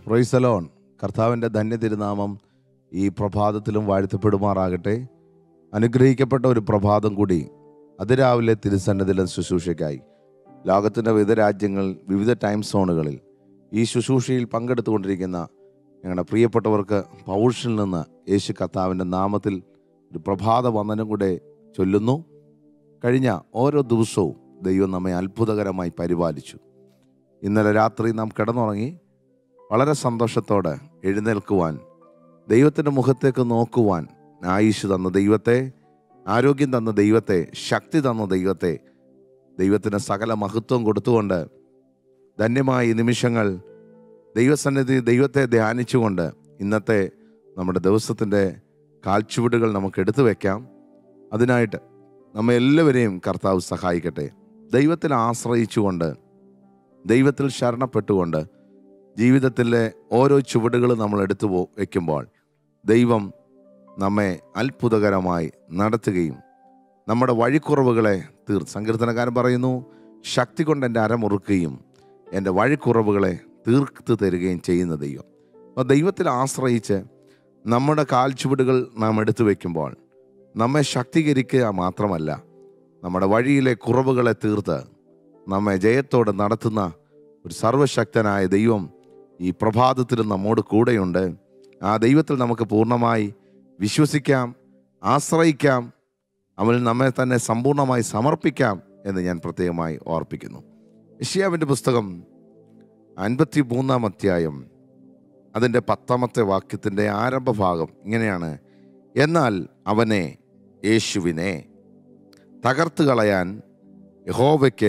പ്രൈസലോൺ കർത്താവിൻ്റെ ധന്യ തിരുനാമം ഈ പ്രഭാതത്തിലും വാഴ്ത്തപ്പെടുമാറാകട്ടെ അനുഗ്രഹിക്കപ്പെട്ട ഒരു പ്രഭാതം കൂടി അതിരാവിലെ തിരുസന്നതിലും ശുശ്രൂഷയ്ക്കായി ലോകത്തിൻ്റെ വിവിധ രാജ്യങ്ങൾ വിവിധ ടൈം സോണുകളിൽ ഈ ശുശ്രൂഷയിൽ പങ്കെടുത്തുകൊണ്ടിരിക്കുന്ന ഞങ്ങളുടെ പ്രിയപ്പെട്ടവർക്ക് പൗഷിൽ നിന്ന് യേശു കർത്താവിൻ്റെ നാമത്തിൽ ഒരു പ്രഭാത വന്ദനം കൂടെ ചൊല്ലുന്നു കഴിഞ്ഞ ഓരോ ദിവസവും ദൈവം നമ്മെ അത്ഭുതകരമായി പരിപാലിച്ചു ഇന്നലെ രാത്രി നാം കിടന്നുറങ്ങി വളരെ സന്തോഷത്തോടെ എഴുന്നേൽക്കുവാൻ ദൈവത്തിൻ്റെ മുഖത്തേക്ക് നോക്കുവാൻ ആയുഷ് തന്ന ദൈവത്തെ ആരോഗ്യം തന്ന ദൈവത്തെ ശക്തി തന്ന ദൈവത്തെ ദൈവത്തിന് സകല മഹത്വം കൊടുത്തുകൊണ്ട് ധന്യമായ ഈ നിമിഷങ്ങൾ ദൈവസന്നിധി ദൈവത്തെ ധ്യാനിച്ചുകൊണ്ട് ഇന്നത്തെ നമ്മുടെ ദിവസത്തിൻ്റെ കാൽച്ചുവടുകൾ നമുക്ക് എടുത്തു വയ്ക്കാം അതിനായിട്ട് നമ്മെ എല്ലാവരെയും കർത്താവ് സഹായിക്കട്ടെ ദൈവത്തിൽ ആശ്രയിച്ചുകൊണ്ട് ദൈവത്തിൽ ശരണപ്പെട്ടുകൊണ്ട് ജീവിതത്തിലെ ഓരോ ചുവടുകൾ നമ്മൾ എടുത്തു പോ വയ്ക്കുമ്പോൾ ദൈവം നമ്മെ അത്ഭുതകരമായി നടത്തുകയും നമ്മുടെ വഴിക്കുറവുകളെ തീർ സങ്കീർത്തനക്കാരൻ പറയുന്നു ശക്തി കൊണ്ട് എൻ്റെ അരമുറുക്കുകയും എൻ്റെ വഴിക്കുറവുകളെ തീർത്ത് തരികയും ചെയ്യുന്ന ദൈവം അപ്പോൾ ദൈവത്തിൽ ആശ്രയിച്ച് നമ്മുടെ കാൽച്ചുവടുകൾ നാം എടുത്തു വയ്ക്കുമ്പോൾ നമ്മെ ശക്തീകരിക്കുക മാത്രമല്ല നമ്മുടെ വഴിയിലെ കുറവുകളെ തീർത്ത് നമ്മെ ജയത്തോടെ നടത്തുന്ന ഒരു സർവശക്തനായ ദൈവം ഈ പ്രഭാതത്തിൽ നമ്മോട് കൂടെയുണ്ട് ആ ദൈവത്തിൽ നമുക്ക് പൂർണ്ണമായി വിശ്വസിക്കാം ആശ്രയിക്കാം അവൻ നമ്മെ തന്നെ സമ്പൂർണ്ണമായി സമർപ്പിക്കാം എന്ന് ഞാൻ പ്രത്യേകമായി ഓർപ്പിക്കുന്നു യഷ്യാവിൻ്റെ പുസ്തകം അൻപത്തി മൂന്നാം അധ്യായം അതിൻ്റെ പത്താമത്തെ വാക്യത്തിൻ്റെ ആരംഭഭാഗം ഇങ്ങനെയാണ് എന്നാൽ അവനെ യേശുവിനെ തകർത്ത് കളയാൻ യഹോവയ്ക്ക്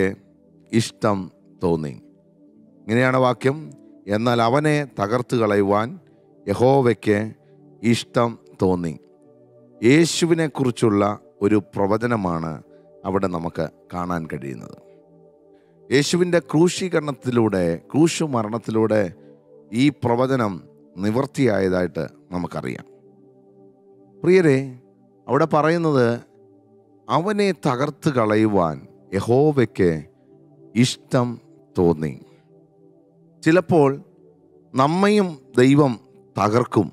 ഇഷ്ടം തോന്നി ഇങ്ങനെയാണ് വാക്യം എന്നാൽ അവനെ തകർത്ത് കളയുവാൻ യഹോവയ്ക്ക് ഇഷ്ടം തോന്നി യേശുവിനെ കുറിച്ചുള്ള ഒരു പ്രവചനമാണ് അവിടെ നമുക്ക് കാണാൻ കഴിയുന്നത് യേശുവിൻ്റെ ക്രൂശീകരണത്തിലൂടെ ക്രൂശു മരണത്തിലൂടെ ഈ പ്രവചനം നിവർത്തിയായതായിട്ട് നമുക്കറിയാം പ്രിയരെ അവിടെ പറയുന്നത് അവനെ തകർത്ത് കളയുവാൻ യഹോവയ്ക്ക് ഇഷ്ടം തോന്നി ചിലപ്പോൾ നമ്മയും ദൈവം തകർക്കും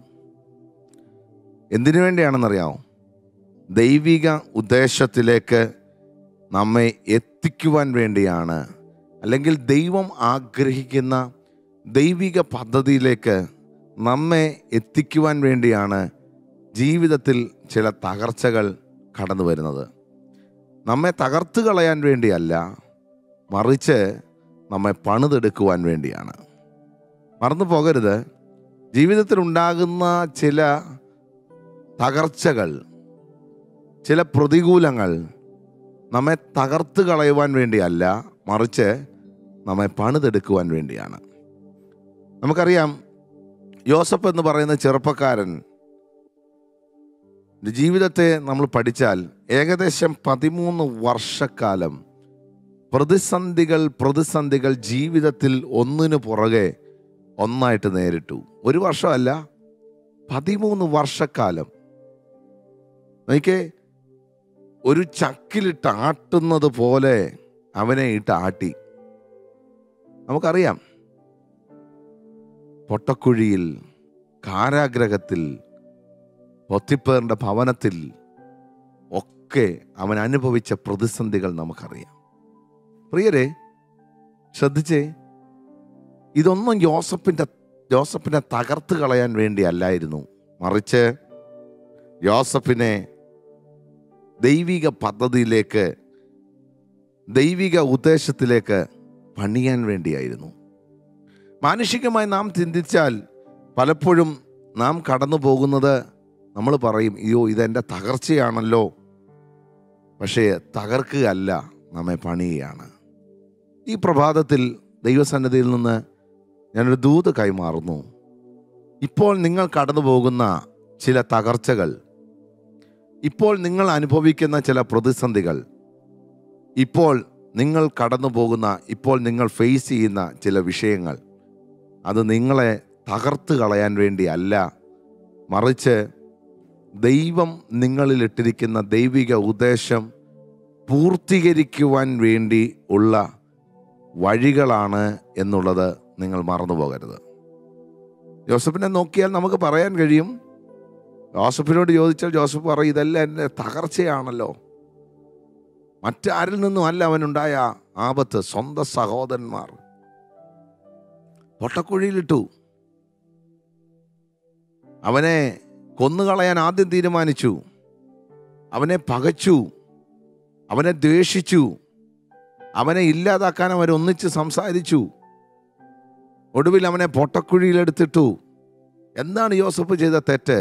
എന്തിനു വേണ്ടിയാണെന്നറിയാമോ ദൈവിക ഉദ്ദേശത്തിലേക്ക് നമ്മെ എത്തിക്കുവാൻ വേണ്ടിയാണ് അല്ലെങ്കിൽ ദൈവം ആഗ്രഹിക്കുന്ന ദൈവിക പദ്ധതിയിലേക്ക് നമ്മെ എത്തിക്കുവാൻ വേണ്ടിയാണ് ജീവിതത്തിൽ ചില തകർച്ചകൾ കടന്നു വരുന്നത് നമ്മെ തകർത്ത് കളയാൻ വേണ്ടിയല്ല മറിച്ച് നമ്മെ പണിതെടുക്കുവാൻ വേണ്ടിയാണ് മറന്നു പോകരുത് ജീവിതത്തിൽ ഉണ്ടാകുന്ന ചില തകർച്ചകൾ ചില പ്രതികൂലങ്ങൾ നമ്മെ തകർത്ത് കളയുവാൻ വേണ്ടിയല്ല മറിച്ച് നമ്മെ പണിതെടുക്കുവാൻ വേണ്ടിയാണ് നമുക്കറിയാം യോസഫ് എന്ന് പറയുന്ന ചെറുപ്പക്കാരൻ ജീവിതത്തെ നമ്മൾ പഠിച്ചാൽ ഏകദേശം പതിമൂന്ന് വർഷക്കാലം പ്രതിസന്ധികൾ പ്രതിസന്ധികൾ ജീവിതത്തിൽ ഒന്നിനു പുറകെ ഒന്നായിട്ട് നേരിട്ടു ഒരു വർഷമല്ല പതിമൂന്ന് വർഷക്കാലം എനിക്ക് ഒരു ചക്കിലിട്ട് ആട്ടുന്നത് പോലെ അവനെ ഇട്ട് ആട്ടി നമുക്കറിയാം പൊട്ടക്കുഴിയിൽ കാരാഗ്രഹത്തിൽ പൊത്തിപ്പേറിൻ്റെ ഭവനത്തിൽ ഒക്കെ അവൻ അനുഭവിച്ച പ്രതിസന്ധികൾ നമുക്കറിയാം പ്രിയരെ ശ്രദ്ധിച്ചേ ഇതൊന്നും ജോസഫിൻ്റെ ജോസഫിനെ തകർത്ത് കളയാൻ വേണ്ടിയല്ലായിരുന്നു മറിച്ച് ജോസഫിനെ ദൈവിക പദ്ധതിയിലേക്ക് ദൈവിക ഉദ്ദേശത്തിലേക്ക് പണിയാൻ വേണ്ടിയായിരുന്നു മാനുഷികമായി നാം ചിന്തിച്ചാൽ പലപ്പോഴും നാം കടന്നു പോകുന്നത് നമ്മൾ പറയും അയ്യോ ഇതെൻ്റെ തകർച്ചയാണല്ലോ പക്ഷേ തകർക്കുകയല്ല നമ്മെ പണിയുകയാണ് ഈ പ്രഭാതത്തിൽ ദൈവസന്നിധിയിൽ നിന്ന് ഞാനൊരു ദൂത് കൈമാറുന്നു ഇപ്പോൾ നിങ്ങൾ കടന്നു പോകുന്ന ചില തകർച്ചകൾ ഇപ്പോൾ നിങ്ങൾ അനുഭവിക്കുന്ന ചില പ്രതിസന്ധികൾ ഇപ്പോൾ നിങ്ങൾ കടന്നു പോകുന്ന ഇപ്പോൾ നിങ്ങൾ ഫേസ് ചെയ്യുന്ന ചില വിഷയങ്ങൾ അത് നിങ്ങളെ തകർത്ത് കളയാൻ വേണ്ടിയല്ല മറിച്ച് ദൈവം നിങ്ങളിൽ ഇട്ടിരിക്കുന്ന ദൈവിക ഉദ്ദേശം പൂർത്തീകരിക്കുവാൻ വേണ്ടി ഉള്ള വഴികളാണ് എന്നുള്ളത് നിങ്ങൾ മറന്നു പോകരുത് ജോസഫിനെ നോക്കിയാൽ നമുക്ക് പറയാൻ കഴിയും ജോസഫിനോട് ചോദിച്ചാൽ ജോസഫ് പറയും ഇതെല്ലാം എൻ്റെ തകർച്ചയാണല്ലോ മറ്റാരിൽ നിന്നും അല്ല അവനുണ്ടായ ആപത്ത് സ്വന്തം സഹോദരന്മാർ പൊട്ടക്കുഴിയിലിട്ടു അവനെ കൊന്നുകളയാൻ ആദ്യം തീരുമാനിച്ചു അവനെ പകച്ചു അവനെ ദ്വേഷിച്ചു അവനെ ഇല്ലാതാക്കാൻ അവർ ഒന്നിച്ച് സംസാരിച്ചു ഒടുവിൽ അവനെ പൊട്ടക്കുഴിയിലെടുത്തിട്ടു എന്താണ് യോസഫ് ചെയ്ത തെറ്റ്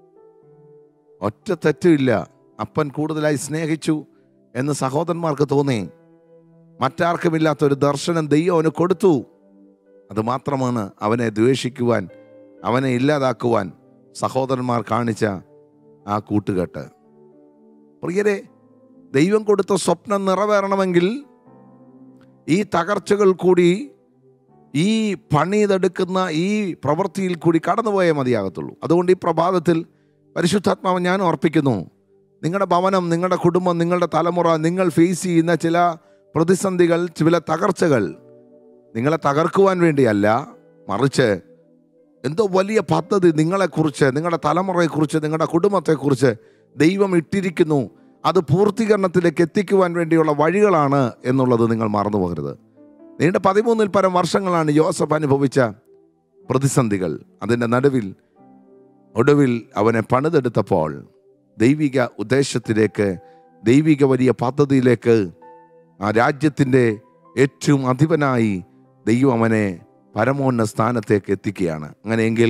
ഒറ്റ തെറ്റുമില്ല അപ്പൻ കൂടുതലായി സ്നേഹിച്ചു എന്ന് സഹോദരന്മാർക്ക് തോന്നി മറ്റാർക്കുമില്ലാത്ത ഒരു ദർശനം ദൈവം അവന് കൊടുത്തു അത് മാത്രമാണ് അവനെ ദ്വേഷിക്കുവാൻ അവനെ ഇല്ലാതാക്കുവാൻ സഹോദരന്മാർ കാണിച്ച ആ കൂട്ടുകെട്ട് പ്രിയരെ ദൈവം കൊടുത്ത സ്വപ്നം നിറവേറണമെങ്കിൽ ഈ തകർച്ചകൾ കൂടി ഈ പണിതെടുക്കുന്ന ഈ പ്രവൃത്തിയിൽ കൂടി കടന്നുപോയേ മതിയാകത്തുള്ളൂ അതുകൊണ്ട് ഈ പ്രഭാതത്തിൽ പരിശുദ്ധാത്മാവ് ഞാൻ ഓർപ്പിക്കുന്നു നിങ്ങളുടെ ഭവനം നിങ്ങളുടെ കുടുംബം നിങ്ങളുടെ തലമുറ നിങ്ങൾ ഫേസ് ചെയ്യുന്ന ചില പ്രതിസന്ധികൾ ചില തകർച്ചകൾ നിങ്ങളെ തകർക്കുവാൻ വേണ്ടിയല്ല മറിച്ച് എന്തോ വലിയ പദ്ധതി നിങ്ങളെക്കുറിച്ച് നിങ്ങളുടെ തലമുറയെക്കുറിച്ച് നിങ്ങളുടെ കുടുംബത്തെക്കുറിച്ച് ദൈവം ഇട്ടിരിക്കുന്നു അത് പൂർത്തീകരണത്തിലേക്ക് എത്തിക്കുവാൻ വേണ്ടിയുള്ള വഴികളാണ് എന്നുള്ളത് നിങ്ങൾ മറന്നു പോകരുത് നീണ്ട പതിമൂന്നിൽ പരം വർഷങ്ങളാണ് യോസഫ് അനുഭവിച്ച പ്രതിസന്ധികൾ അതിൻ്റെ നടുവിൽ ഒടുവിൽ അവനെ പണിതെടുത്തപ്പോൾ ദൈവിക ഉദ്ദേശത്തിലേക്ക് ദൈവിക വലിയ പദ്ധതിയിലേക്ക് ആ രാജ്യത്തിൻ്റെ ഏറ്റവും അധിപനായി ദൈവം അവനെ പരമോന്ന സ്ഥാനത്തേക്ക് എത്തിക്കുകയാണ് അങ്ങനെയെങ്കിൽ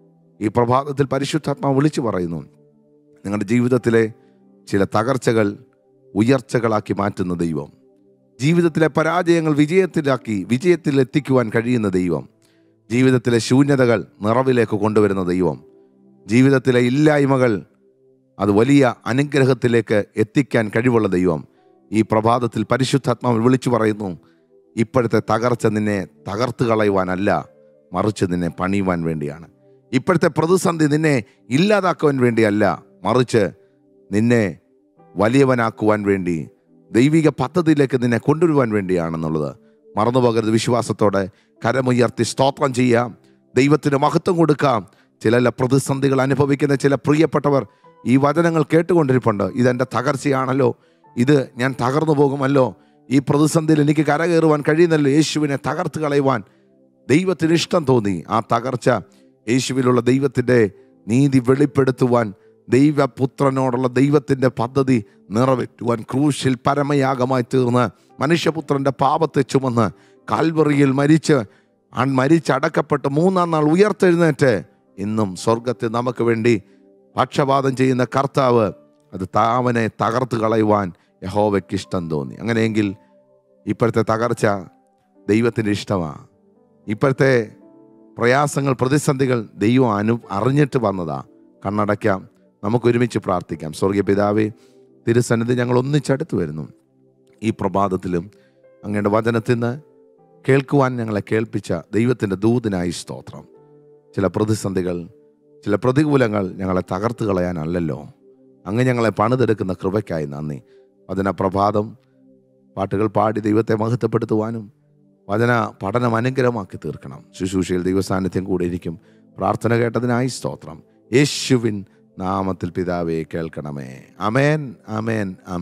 ഈ പ്രഭാതത്തിൽ പരിശുദ്ധാത്മാവ് വിളിച്ചു പറയുന്നു നിങ്ങളുടെ ജീവിതത്തിലെ ചില തകർച്ചകൾ ഉയർച്ചകളാക്കി മാറ്റുന്ന ദൈവം ജീവിതത്തിലെ പരാജയങ്ങൾ വിജയത്തിലാക്കി വിജയത്തിൽ എത്തിക്കുവാൻ കഴിയുന്ന ദൈവം ജീവിതത്തിലെ ശൂന്യതകൾ നിറവിലേക്ക് കൊണ്ടുവരുന്ന ദൈവം ജീവിതത്തിലെ ഇല്ലായ്മകൾ അത് വലിയ അനുഗ്രഹത്തിലേക്ക് എത്തിക്കാൻ കഴിവുള്ള ദൈവം ഈ പ്രഭാതത്തിൽ പരിശുദ്ധാത്മാവ് വിളിച്ചു പറയുന്നു ഇപ്പോഴത്തെ തകർച്ച നിന്നെ തകർത്ത് കളയുവാനല്ല മറിച്ച് നിന്നെ പണിയുവാൻ വേണ്ടിയാണ് ഇപ്പോഴത്തെ പ്രതിസന്ധി നിന്നെ ഇല്ലാതാക്കുവാൻ വേണ്ടിയല്ല മറിച്ച് നിന്നെ വലിയവനാക്കുവാൻ വേണ്ടി ദൈവിക പദ്ധതിയിലേക്ക് നിന്നെ കൊണ്ടുവരുവാൻ വേണ്ടിയാണെന്നുള്ളത് മറന്നുപോകരുത് വിശ്വാസത്തോടെ കരമുയർത്തി സ്തോത്രം ചെയ്യാം ദൈവത്തിന് മഹത്വം കൊടുക്കാം ചില പ്രതിസന്ധികൾ അനുഭവിക്കുന്ന ചില പ്രിയപ്പെട്ടവർ ഈ വചനങ്ങൾ കേട്ടുകൊണ്ടിരിപ്പുണ്ട് ഇതെൻ്റെ തകർച്ചയാണല്ലോ ഇത് ഞാൻ തകർന്നു പോകുമല്ലോ ഈ പ്രതിസന്ധിയിൽ എനിക്ക് കരകയറുവാൻ കഴിയുന്നല്ലോ യേശുവിനെ തകർത്ത് കളയുവാൻ ദൈവത്തിന് ഇഷ്ടം തോന്നി ആ തകർച്ച യേശുവിലുള്ള ദൈവത്തിൻ്റെ നീതി വെളിപ്പെടുത്തുവാൻ ദൈവപുത്രനോടുള്ള ദൈവത്തിൻ്റെ പദ്ധതി നിറവേറ്റുവാൻ ക്രൂശിൽ പരമയാഗമായി തീർന്ന് മനുഷ്യപുത്രൻ്റെ പാപത്തെ ചുമന്ന് കാൽവറിയിൽ മരിച്ച് അൺ മരിച്ചടക്കപ്പെട്ട് മൂന്നാം നാൾ ഉയർത്തെഴുന്നേറ്റ് ഇന്നും സ്വർഗത്തിൽ നമുക്ക് വേണ്ടി പക്ഷപാതം ചെയ്യുന്ന കർത്താവ് അത് താവനെ തകർത്ത് കളയുവാൻ യഹോവയ്ക്ക് ഇഷ്ടം തോന്നി അങ്ങനെയെങ്കിൽ ഇപ്പോഴത്തെ തകർച്ച ദൈവത്തിൻ്റെ ഇഷ്ടമാണ് ഇപ്പോഴത്തെ പ്രയാസങ്ങൾ പ്രതിസന്ധികൾ ദൈവം അനു അറിഞ്ഞിട്ട് വന്നതാ കണ്ണടയ്ക്കാം നമുക്ക് ഒരുമിച്ച് പ്രാർത്ഥിക്കാം സ്വർഗീയ പിതാവേ തിരുസന്നിധി ഞങ്ങൾ ഒന്നിച്ചടുത്ത് വരുന്നു ഈ പ്രഭാതത്തിലും അങ്ങയുടെ വചനത്തിൽ നിന്ന് കേൾക്കുവാൻ ഞങ്ങളെ കേൾപ്പിച്ച ദൈവത്തിൻ്റെ ദൂതനായി സ്തോത്രം ചില പ്രതിസന്ധികൾ ചില പ്രതികൂലങ്ങൾ ഞങ്ങളെ തകർത്ത് കളയാനല്ലല്ലോ അങ്ങ് ഞങ്ങളെ പണിതെടുക്കുന്ന കൃപയ്ക്കായി നന്ദി വചന പ്രഭാതം പാട്ടുകൾ പാടി ദൈവത്തെ മഹത്വപ്പെടുത്തുവാനും വചന പഠനം അനുഗ്രഹമാക്കി തീർക്കണം ശുശ്രൂഷയിൽ ദൈവസാന്നിധ്യം കൂടെ ഇരിക്കും പ്രാർത്ഥന കേട്ടതിനായി സ്തോത്രം യേശുവിൻ നാമത്തിൽ പിതാവെ കേൾക്കണമേ അമേൻ അമേൻ അമേൻ